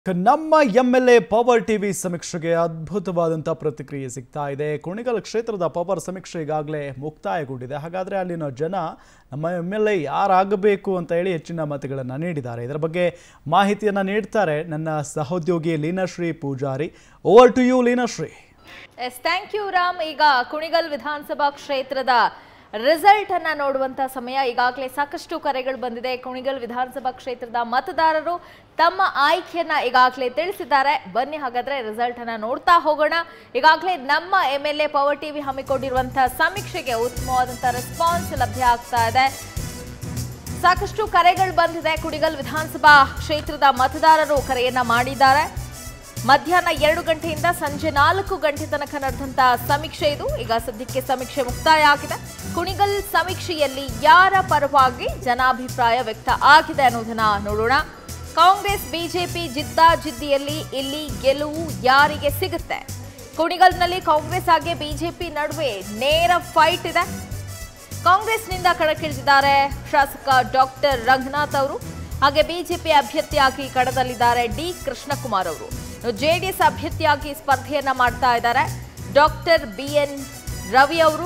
ನಮ್ಮ M L A power TV ಸಮೀಕ್ಷೆಗೆ ಅದ್ಭುತವಾದಂಥ ಪ್ರತಿಕ್ರಿಯೆ ಸಿಗ್ತಾ ಇದೆ ಕುಣಿಗಲ್ ಕ್ಷೇತ್ರದ ಪವರ್ ಸಮೀಕ್ಷೆ ಈಗಾಗಲೇ ಮುಕ್ತಾಯಗೊಂಡಿದೆ ಹಾಗಾದರೆ ಅಲ್ಲಿನ ಜನ ನಮ್ಮ ಎಮ್ ಎಲ್ ಎ ಯಾರಾಗಬೇಕು ಅಂತ ಹೇಳಿ ಹೆಚ್ಚಿನ ಮತಗಳನ್ನು ನೀಡಿದ್ದಾರೆ ಇದರ ಬಗ್ಗೆ ಮಾಹಿತಿಯನ್ನು ನೀಡ್ತಾರೆ ನನ್ನ ಸಹೋದ್ಯೋಗಿ Leenashri Pujari over to you Leenashri yes thank you Ram ಈಗ ಕುಣಿಗಲ್ ವಿಧಾನಸಭಾ ಕ್ಷೇತ್ರದ ರಿಸಲ್ಟ್ ಅನ್ನ ನೋಡುವಂತ ಸಮಯ ಈಗಾಗಲೇ ಸಾಕಷ್ಟು ಕರೆಗಳು ಬಂದಿದೆ ಕುಣಿಗಲ್ ವಿಧಾನಸಭಾ ಕ್ಷೇತ್ರದ ಮತದಾರರು ತಮ್ಮ ಆಯ್ಕೆಯನ್ನ ಈಗಾಗಲೇ ತಿಳಿಸಿದ್ದಾರೆ ಬನ್ನಿ ಹಾಗಾದ್ರೆ ರಿಸಲ್ಟ್ ಅನ್ನ ನೋಡ್ತಾ ಹೋಗೋಣ ಈಗಾಗಲೇ ನಮ್ಮ M L A power TV ಹಮ್ಮಿಕೊಂಡಿರುವಂತಹ ಸಮೀಕ್ಷೆಗೆ ಉತ್ತಮವಾದಂತಹ ರೆಸ್ಪಾನ್ಸ್ ಲಭ್ಯ ಆಗ್ತಾ ಇದೆ ಸಾಕಷ್ಟು ಕರೆಗಳು ಬಂದಿದೆ ಕುಣಿಗಲ್ ವಿಧಾನಸಭಾ ಕ್ಷೇತ್ರದ ಮತದಾರರು ಕರೆಯನ್ನ ಮಾಡಿದ್ದಾರೆ ಮಧ್ಯಾಹ್ನ ಎರಡು ಗಂಟೆಯಿಂದ ಸಂಜೆ ನಾಲ್ಕು ಗಂಟೆ ತನಕ ನಡೆದಂತ ಸಮೀಕ್ಷೆ ಇದು ಈಗ ಸದ್ಯಕ್ಕೆ ಸಮೀಕ್ಷೆ ಮುಕ್ತಾಯ ಆಗಿದೆ ಕುಣಿಗಲ್ ಸಮೀಕ್ಷೆಯಲ್ಲಿ ಯಾರ ಪರವಾಗಿ ಜನಾಭಿಪ್ರಾಯ ವ್ಯಕ್ತ ಆಗಿದೆ ಅನ್ನೋದನ್ನ ನೋಡೋಣ ಕಾಂಗ್ರೆಸ್ ಬಿಜೆಪಿ ಜಿದ್ದಾಜಿದ್ದಿಯಲ್ಲಿ ಇಲ್ಲಿ ಗೆಲುವು ಯಾರಿಗೆ ಸಿಗುತ್ತೆ ಕುಣಿಗಲ್ನಲ್ಲಿ ಕಾಂಗ್ರೆಸ್ ಹಾಗೆ ಬಿಜೆಪಿ ನಡುವೆ ನೇರ ಫೈಟ್ ಇದೆ ಕಾಂಗ್ರೆಸ್ನಿಂದ ಕಣಕ್ಕಿಳಿದಿದ್ದಾರೆ ಶಾಸಕ ಡಾಕ್ಟರ್ ರಂಗನಾಥ್ ಅವರು ಹಾಗೆ ಬಿಜೆಪಿ ಅಭ್ಯರ್ಥಿಯಾಗಿ ಕಣದಲ್ಲಿದ್ದಾರೆ ಡಿ ಕೃಷ್ಣಕುಮಾರ್ ಅವರು ಜೆಡಿಎಸ್ ಅಭ್ಯರ್ಥಿಯಾಗಿ ಸ್ಪರ್ಧೆಯನ್ನ ಮಾಡ್ತಾ ಇದ್ದಾರೆ ಡಾಕ್ಟರ್ ಬಿ ಎನ್ ರವಿ ಅವರು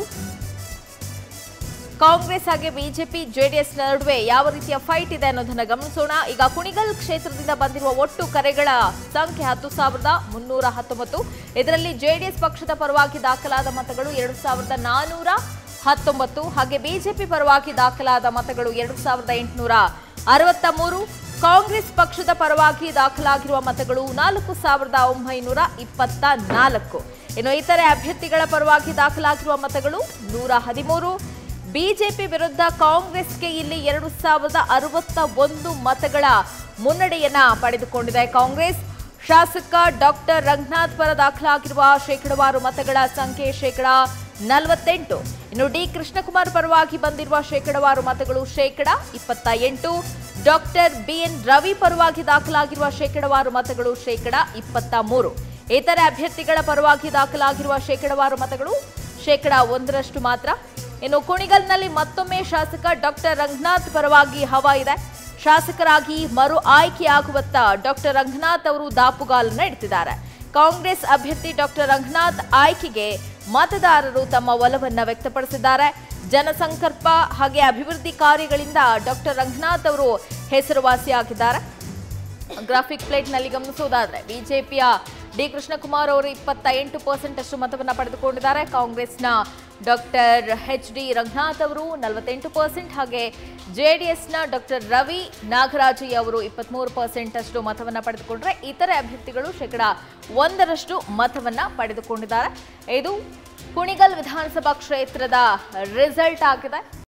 ಕಾಂಗ್ರೆಸ್ ಹಾಗೆ ಬಿಜೆಪಿ ಜೆಡಿಎಸ್ ನಡುವೆ ಯಾವ ರೀತಿಯ ಫೈಟ್ ಇದೆ ಅನ್ನೋದನ್ನ ಗಮನಿಸೋಣ ಈಗ ಕುಣಿಗಲ್ ಕ್ಷೇತ್ರದಿಂದ ಬಂದಿರುವ ಒಟ್ಟು ಕರೆಗಳ ಸಂಖ್ಯೆ ಹತ್ತು ಸಾವಿರದ ಮುನ್ನೂರ ಹತ್ತೊಂಬತ್ತು ಇದರಲ್ಲಿ ಜೆಡಿಎಸ್ ಪಕ್ಷದ ಪರವಾಗಿ ದಾಖಲಾದ ಮತಗಳು ಎರಡು ಸಾವಿರದ ನಾನೂರ ಹತ್ತೊಂಬತ್ತು ಹಾಗೆ ಬಿಜೆಪಿ ಪರವಾಗಿ ದಾಖಲಾದ ಮತಗಳು ಎರಡು ಸಾವಿರದ ಎಂಟುನೂರ ಅರವತ್ತ ಮೂರು ಕಾಂಗ್ರೆಸ್ ಪಕ್ಷದ ಪರವಾಗಿ ದಾಖಲಾಗಿರುವ ಮತಗಳು ನಾಲ್ಕು ಸಾವಿರದ ಒಂಬೈನೂರ ಇಪ್ಪತ್ತ ನಾಲ್ಕು ಇನ್ನು ಇತರೆ ಅಭ್ಯರ್ಥಿಗಳ ಪರವಾಗಿ ದಾಖಲಾಗಿರುವ ಮತಗಳು ನೂರ ಹದಿಮೂರು ಬಿಜೆಪಿ ವಿರುದ್ಧ ಕಾಂಗ್ರೆಸ್ಗೆ ಇಲ್ಲಿ ಎರಡು ಸಾವಿರದ ಅರವತ್ತ ಒಂದು ಮತಗಳ ಮುನ್ನಡೆಯನ್ನ ಪಡೆದುಕೊಂಡಿದೆ ಕಾಂಗ್ರೆಸ್ ಶಾಸಕ ಡಾಕ್ಟರ್ ರಂಗನಾಥ್ ಪರ ದಾಖಲಾಗಿರುವ ಶೇಕಡವಾರು ಮತಗಳ ಸಂಖ್ಯೆ ಶೇಕಡ ನಲವತ್ತೆಂಟು ಇನ್ನು ಡಿ ಕೃಷ್ಣಕುಮಾರ್ ಪರವಾಗಿ ಬಂದಿರುವ ಶೇಕಡವಾರು ಮತಗಳು ಶೇಕಡ ಇಪ್ಪತ್ತ ಎಂಟು ಡಾಕ್ಟರ್ ಬಿಎನ್ ರವಿ ಪರವಾಗಿ ದಾಖಲಾಗಿರುವ ಶೇಕಡವಾರು ಮತಗಳು ಶೇಕಡ ಇಪ್ಪತ್ತ ಮೂರು ಇತರೆ ಅಭ್ಯರ್ಥಿಗಳ ಪರವಾಗಿ ದಾಖಲಾಗಿರುವ ಶೇಕಡವಾರು ಮತಗಳು ಶೇಕಡ ಒಂದರಷ್ಟು ಮಾತ್ರ ಇನ್ನು ಕುಣಿಗಲ್ನಲ್ಲಿ ಮತ್ತೊಮ್ಮೆ ಶಾಸಕ ಡಾಕ್ಟರ್ ರಂಗನಾಥ್ ಪರವಾಗಿ ಹವಾ ಇದೆ ಶಾಸಕರಾಗಿ ಮರು ಆಯ್ಕೆಯಾಗುವತ್ತ ಡಾಕ್ಟರ್ ರಂಗನಾಥ್ ಅವರು ದಾಪುಗಾಲನ್ನ ಇಡ್ತಿದ್ದಾರೆ ಕಾಂಗ್ರೆಸ್ ಅಭ್ಯರ್ಥಿ ಡಾಕ್ಟರ್ ರಂಗನಾಥ್ ಆಯ್ಕೆಗೆ ಮತದಾರರು ತಮ್ಮ ಒಲವನ್ನ ವ್ಯಕ್ತಪಡಿಸಿದ್ದಾರೆ ಜನಸಂಕಲ್ಪ ಹಾಗೆ ಅಭಿವೃದ್ಧಿ ಕಾರ್ಯಗಳಿಂದ ಡಾಕ್ಟರ್ ರಂಗನಾಥ್ ಅವರು ಹೆಸರುವಾಸಿಯಾಗಿದ್ದಾರೆ ಗ್ರಾಫಿಕ್ ಪ್ಲೇಟ್ನಲ್ಲಿ ಗಮನಿಸುವುದಾದ್ರೆ ಬಿಜೆಪಿಯ ಡಿ ಕೃಷ್ಣಕುಮಾರ್ ಅವರು ಇಪ್ಪತ್ತ ಎಂಟು ಪರ್ಸೆಂಟ್ ಅಷ್ಟು ಮತವನ್ನು ಪಡೆದುಕೊಂಡಿದ್ದಾರೆ ಕಾಂಗ್ರೆಸ್ನ ಡಾಕ್ಟರ್ ಎಚ್ ಡಿ ರಂಗನಾಥ್ ಅವರು ನಲವತ್ತೆಂಟು ಪರ್ಸೆಂಟ್ ಹಾಗೆ ಜೆಡಿಎಸ್ನ ಡಾಕ್ಟರ್ ರವಿ ನಾಗರಾಜಯ್ಯ ಅವರು ಇಪ್ಪತ್ಮೂರು ಪರ್ಸೆಂಟ್ ಅಷ್ಟು ಮತವನ್ನು ಪಡೆದುಕೊಂಡ್ರೆ ಇತರೆ ಅಭ್ಯರ್ಥಿಗಳು ಶೇಕಡ ಒಂದರಷ್ಟು ಮತವನ್ನ ಪಡೆದುಕೊಂಡಿದ್ದಾರೆ ಇದು ಕುಣಿಗಲ್ ವಿಧಾನಸಭಾ ಕ್ಷೇತ್ರದ ರಿಸಲ್ಟ್ ಆಗಿದೆ